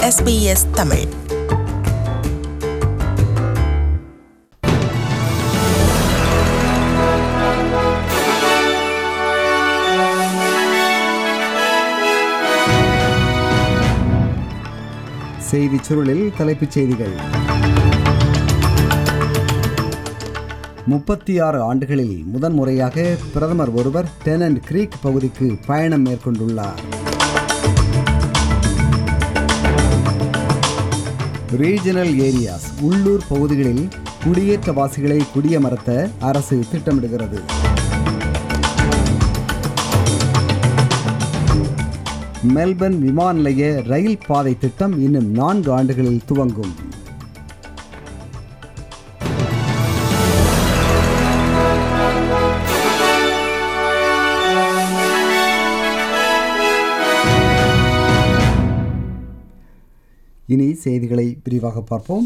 SBS Tamil செய்திச் சுருளில் தலைப்புச் செய்திகள் முப்பத்தி ஆறு ஆண்டுகளில் முதன்முறையாக பிரதமர் ஒருவர் டெனன்ட் கிரீக் பகுதிக்கு பயணம் மேற்கொண்டுள்ளார் ரீஜனல் ஏரியாஸ் உள்ளூர் பகுதிகளில் குடியேற்றவாசிகளை குடியமர்த்த அரசு திட்டமிடுகிறது மெல்பர்ன் விமான நிலைய ரயில் பாதை திட்டம் இன்னும் நான்கு ஆண்டுகளில் துவங்கும் இனி செய்திகளை விரிவாக பார்ப்போம்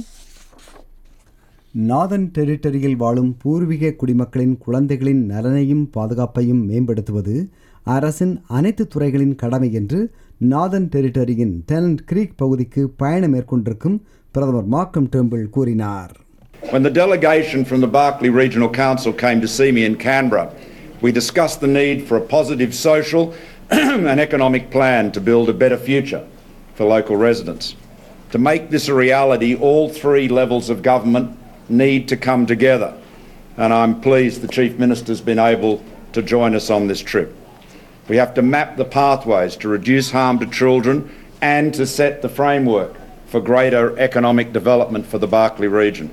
நாதன் டெரிட்டரியில் வாழும் பூர்வீக குடிமக்களின் குழந்தைகளின் நலனையும் பாதுகாப்பையும் மேம்படுத்துவது அரசின் அனைத்து துறைகளின் கடமை என்று நாதன் டெரிட்டரியின் டெனன்ட் கிரீக் பகுதிக்கு பயணம் மேற்கொண்டிருக்கும் பிரதமர் மார்க்கம் டேம்பிள் கூறினார் When the delegation from the Barkly Regional Council came to see me in Canberra, we discussed the need for a positive social and economic plan to build a better future for local residents. To make this a reality, all three levels of government need to come together, and I'm pleased the Chief Minister's been able to join us on this trip. We have to map the pathways to reduce harm to children and to set the framework for greater economic development for the Barkly region.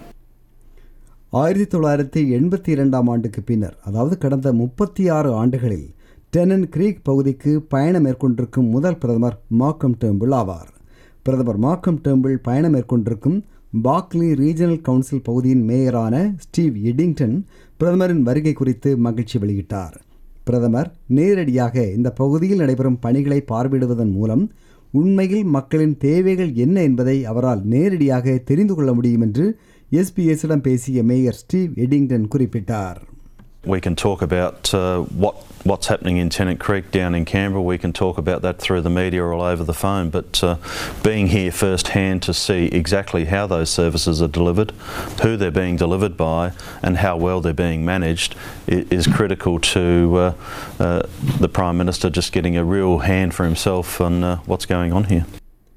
ஆயிரத்தி தொள்ளாயிரத்தி எண்பத்தி இரண்டாம் ஆண்டுக்கு பின்னர் அதாவது கடந்த முப்பத்தி ஆறு ஆண்டுகளில் டெனன் கிரீக் பகுதிக்கு பயணம் மேற்கொண்டிருக்கும் முதல் பிரதமர் மார்க்கம் டேம்பிள் ஆவார் பிரதமர் மார்க்கம் டேம்பிள் பயணம் மேற்கொண்டிருக்கும் பாக்லி ரீஜனல் கவுன்சில் பகுதியின் மேயரான ஸ்டீவ் எடிங்டன் பிரதமரின் வருகை குறித்து மகிழ்ச்சி வெளியிட்டார் பிரதமர் நேரடியாக இந்த பகுதியில் நடைபெறும் பணிகளை பார்வையிடுவதன் மூலம் உண்மையில் மக்களின் தேவைகள் என்ன என்பதை அவரால் நேரடியாக தெரிந்து கொள்ள முடியும் என்று எஸ்பிஎஸ்ஸிடம் பேசிய மேயர் ஸ்டீவ் எடிங்டன் குறிப்பிட்டார் We can talk about uh, what what's happening in Tennant Creek down in Canberra. We can talk about that through the media or over the phone. But uh, being here firsthand to see exactly how those services are delivered, who they're being delivered by, and how well they're being managed i- is critical to uh, uh, the Prime Minister just getting a real hand for himself on uh, what's going on here.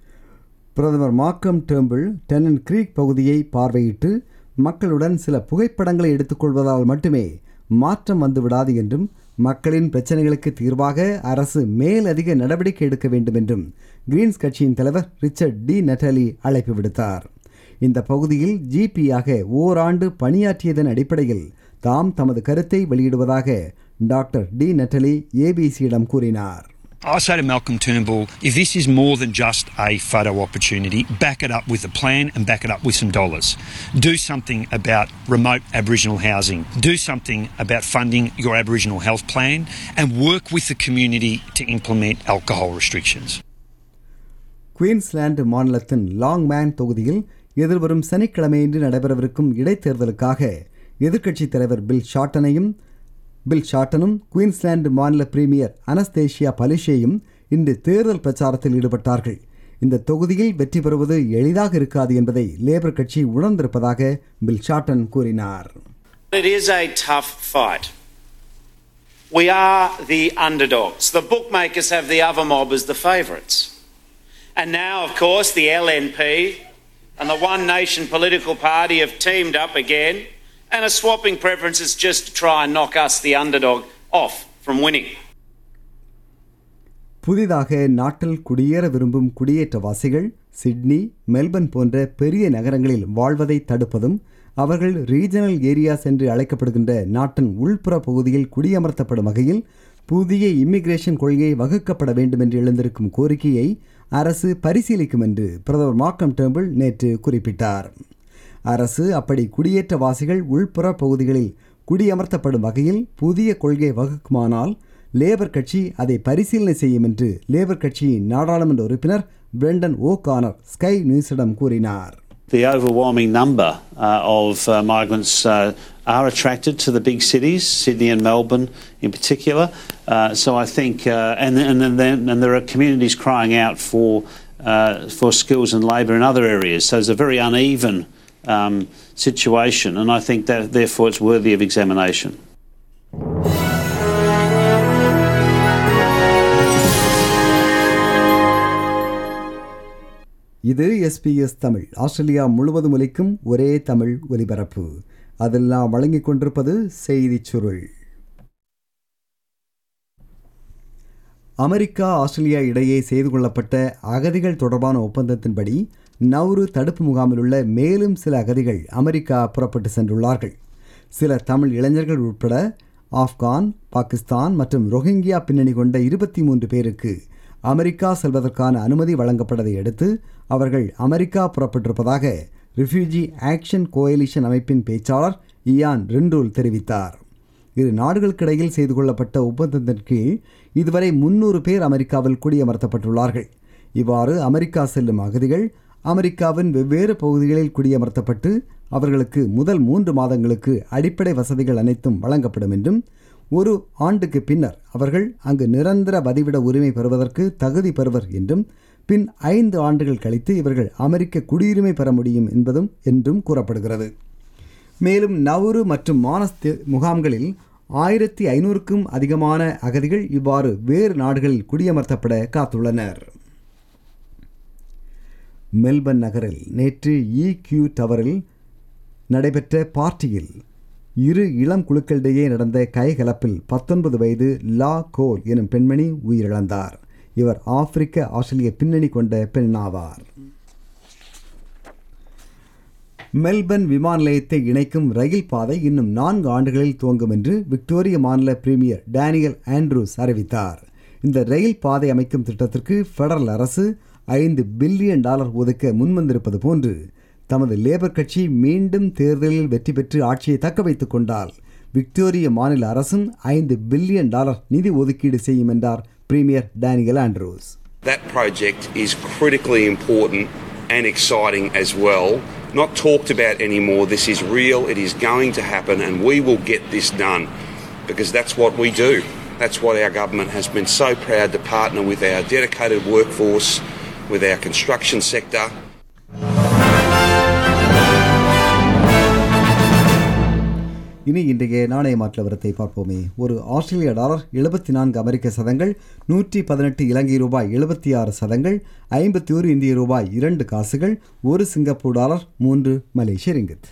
பிரதமர் மார்க்கம் temple tenant Greek பகுதியை பார்வையிட்டு மக்களுடன் சில புகைப்படங்களை எடுத்துக்கொள்வதால் மட்டுமே மாற்றம் வந்துவிடாது என்றும் மக்களின் பிரச்சனைகளுக்கு தீர்வாக அரசு மேலதிக நடவடிக்கை எடுக்க வேண்டும் என்றும் கிரீன்ஸ் கட்சியின் தலைவர் ரிச்சர்ட் டி நட்டாலி அழைப்பு விடுத்தார் இந்த பகுதியில் ஜிபியாக ஓராண்டு பணியாற்றியதன் அடிப்படையில் தாம் தமது கருத்தை வெளியிடுவதாக டாக்டர் டி நட்டலி ஏபிசியிடம் கூறினார் I say to Malcolm Turnbull, if this is more than just a photo opportunity, back it up with a plan and back it up with some dollars. Do something about remote Aboriginal housing. Do something about funding your Aboriginal health plan and work with the community to implement alcohol restrictions. Queensland மாநிலத்தின் Longman தொகுதியில் எதிர்வரும் சனிக்கிழமையன்று நடைபெறவிருக்கும் இடைத்தேர்தலுக்காக எதிர்க்கட்சித் தலைவர் Bill ஷாட்டனையும் Bill ஷாட்டனும் குயின்ஸ்லாந்து மாநில பிரீமியர் அனஸ்தேஷியா பலிஷேயும் இன்று தேர்தல் பிரச்சாரத்தில் ஈடுபட்டார்கள் இந்த தொகுதியில் வெற்றி பெறுவது எளிதாக இருக்காது என்பதை லேபர் கட்சி உணர்ந்திருப்பதாக பில் ஷாட்டன் கூறினார் It is a tough fight. We are the underdogs. The bookmakers have the other mob as the favourites. And now, of course, the LNP and the One Nation political party have teamed up again and are swapping preferences just to try and knock us, the underdog, off from winning. புதிதாக நாட்டில் குடியேற விரும்பும் குடியேற்றவாசிகள் Sydney Melbourne போன்ற பெரிய நகரங்களில் வாழ்வதை தடுப்பதும் அவர்கள் regional areas என்று அழைக்கப்படுகின்ற நாட்டின் உள்புற பகுதியில் குடியமர்த்தப்படும் வகையில் புதிய இம்மிகிரேஷன் கொள்கை வகுக்கப்பட வேண்டும் என்று எழுந்திருக்கும் கோரிக்கையை அரசு பரிசீலிக்கும் என்று பிரதமர் மார்க்கம் டேம்பிள் நேற்று குறிப்பிட்டார் அரசு அப்படி குடியேற்றவாசிகள் உள்புற பகுதிகளில் குடியமர்த்தப்படும் வகையில் புதிய கொள்கை வகுக்குமானால் லேபர் கட்சி அதை பரிசீலனை செய்யும் என்று லேபர் கட்சியின் நாடாளுமன்ற உறுப்பினர் பிரெண்டன் ஓ கானர் ஸ்கை நியூஸிடம் கூறினார் The overwhelming number uh, of uh, migrants uh, are attracted to the big cities, Sydney and Melbourne in particular. Uh, so I think, uh, and, and, then, and there are communities crying out for uh, for skills and labour in other areas. So it's a very uneven um, situation, and I think that therefore it's worthy of examination. இது SBS Tamil Australia முழுவதும் ஒலிக்கும் ஒரே தமிழ் ஒலிபரப்பு அதில் நாம் வழங்கிக் கொண்டிருப்பது செய்திச் சுருள் அமெரிக்கா ஆஸ்திரேலியா இடையே செய்து கொள்ளப்பட்ட அகதிகள் தொடர்பான ஒப்பந்தத்தின்படி நவ்ரு தடுப்பு முகாமில் உள்ள மேலும் சில அகதிகள் அமெரிக்கா புறப்பட்டு சென்றுள்ளார்கள் சில தமிழ் இளைஞர்கள் உட்பட ஆப்கான் பாகிஸ்தான் மற்றும் ரொஹிங்கியா பின்னணி கொண்ட இருபத்தி மூன்று பேருக்கு அமெரிக்கா செல்வதற்கான அனுமதி வழங்கப்பட்டதை அடுத்து அவர்கள் அமெரிக்கா புறப்பட்டிருப்பதாக ரிஃப்யூஜி ஆக்ஷன் கோயலிஷன் அமைப்பின் பேச்சாளர் இயான் ரிண்டூல் தெரிவித்தார் இரு நாடுகளுக்கிடையில் செய்து கொள்ளப்பட்ட ஒப்பந்தத்தின் கீழ் இதுவரை முன்னூறு பேர் அமெரிக்காவில் குடியமர்த்தப்பட்டுள்ளார்கள் இவ்வாறு அமெரிக்கா செல்லும் அகதிகள் அமெரிக்காவின் வெவ்வேறு பகுதிகளில் குடியமர்த்தப்பட்டு அவர்களுக்கு முதல் மூன்று மாதங்களுக்கு அடிப்படை வசதிகள் அனைத்தும் வழங்கப்படும் என்றும் ஒரு ஆண்டுக்கு பின்னர் அவர்கள் அங்கு நிரந்தர வதிவிட உரிமை பெறுவதற்கு தகுதி பெறுவர் என்றும் பின் ஐந்து ஆண்டுகள் கழித்து இவர்கள் அமெரிக்க குடியுரிமை பெற முடியும் என்பதும் என்றும் கூறப்படுகிறது மேலும் நவுரு மற்றும் மானஸ் தே- முகாம்களில் ஆயிரத்தி ஐநூறுக்கும் அதிகமான அகதிகள் இவ்வாறு வேறு நாடுகளில் குடியமர்த்தப்பட காத்துள்ளனர் மெல்பர்ன் நகரில் நேற்று இ கியூ டவரில் நடைபெற்ற பார்ட்டியில் இரு இளம் குழுக்களிடையே நடந்த கைகலப்பில் பத்தொன்பது வயது லா கோல் எனும் பெண்மணி உயிரிழந்தார் இவர் ஆப்பிரிக்க ஆஸ்திரேலிய பின்னணி கொண்ட பெண்ணாவார் மெல்பர்ன் விமான நிலையத்தை இணைக்கும் ரயில் பாதை இன்னும் நான்கு ஆண்டுகளில் துவங்கும் என்று விக்டோரிய மாநில பிரீமியர் டேனியல் ஆண்ட்ரூஸ் அறிவித்தார் இந்த ரயில் பாதை அமைக்கும் திட்டத்திற்கு ஃபெடரல் அரசு ஐந்து பில்லியன் டாலர் ஒதுக்க முன்வந்திருப்பது போன்று தமது லேபர் கட்சி மீண்டும் தேர்தலில் வெற்றி பெற்று ஆட்சியை தக்க வைத்துக் கொண்டால் விக்டோரிய மாநில அரசும் ஐந்து பில்லியன் டாலர் நிதி ஒதுக்கீடு செய்யும் என்றார் premier Daniel Andrews That project is critically important and exciting as well. Not talked about anymore. This is real, it is going to happen, and we will get this done because that's what we do. That's what our government has been so proud to partner with our dedicated workforce, with our construction sector. இனி இன்றைய நாணய மாற்ற விவரத்தை பார்ப்போமே ஒரு ஆஸ்திரேலிய dollar எழுபத்தி நான்கு அமெரிக்க சதங்கள் நூற்றி பதினெட்டு இலங்கை ரூபாய் எழுபத்தி ஆறு சதங்கள் ஐம்பத்தி ஒரு இந்திய ரூபாய் இரண்டு காசுகள் ஒரு சிங்கப்பூர் டாலர் மூன்று மலேசிய ரிங்கித்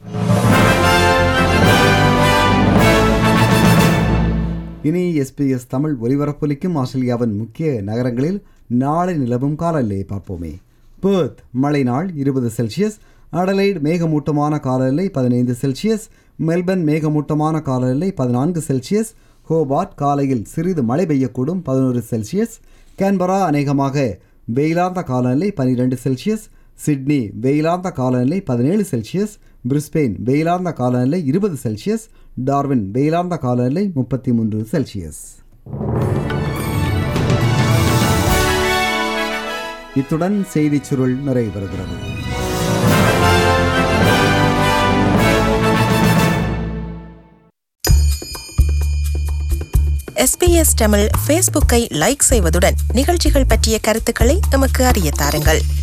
இனி எஸ்பிஎஸ் தமிழ் ஒலிபரப்பொலிக்கும் ஆஸ்திரேலியாவின் முக்கிய நகரங்களில் நாளை நிலவும் காலநிலையை பார்ப்போமே பேர்த் மழை நாள் இருபது செல்சியஸ் அடலைட் மேகமூட்டமான காலநிலை பதினைந்து செல்சியஸ் மெல்பர்ன் மேகமூட்டமான காலநிலை பதினான்கு செல்சியஸ் ஹோபார்ட் காலையில் சிறிது மழை பெய்யக்கூடும் பதினோரு செல்சியஸ் கேன்பரா அநேகமாக வெயிலார்ந்த காலநிலை பனிரெண்டு செல்சியஸ் சிட்னி வெயிலார்ந்த காலநிலை பதினேழு செல்சியஸ் பிரிஸ்பெயின் வெயிலார்ந்த காலநிலை இருபது செல்சியஸ் டார்வின் வெயிலார்ந்த காலநிலை முப்பத்தி மூன்று செல்சியஸ் இத்துடன் செய்திச் சுருள் நிறைவு பெறுகிறது எஸ்பிஎஸ் தமிழ் ஃபேஸ்புக்கை லைக் செய்வதுடன் நிகழ்ச்சிகள் பற்றிய கருத்துக்களை எமக்கு அறிய தாருங்கள்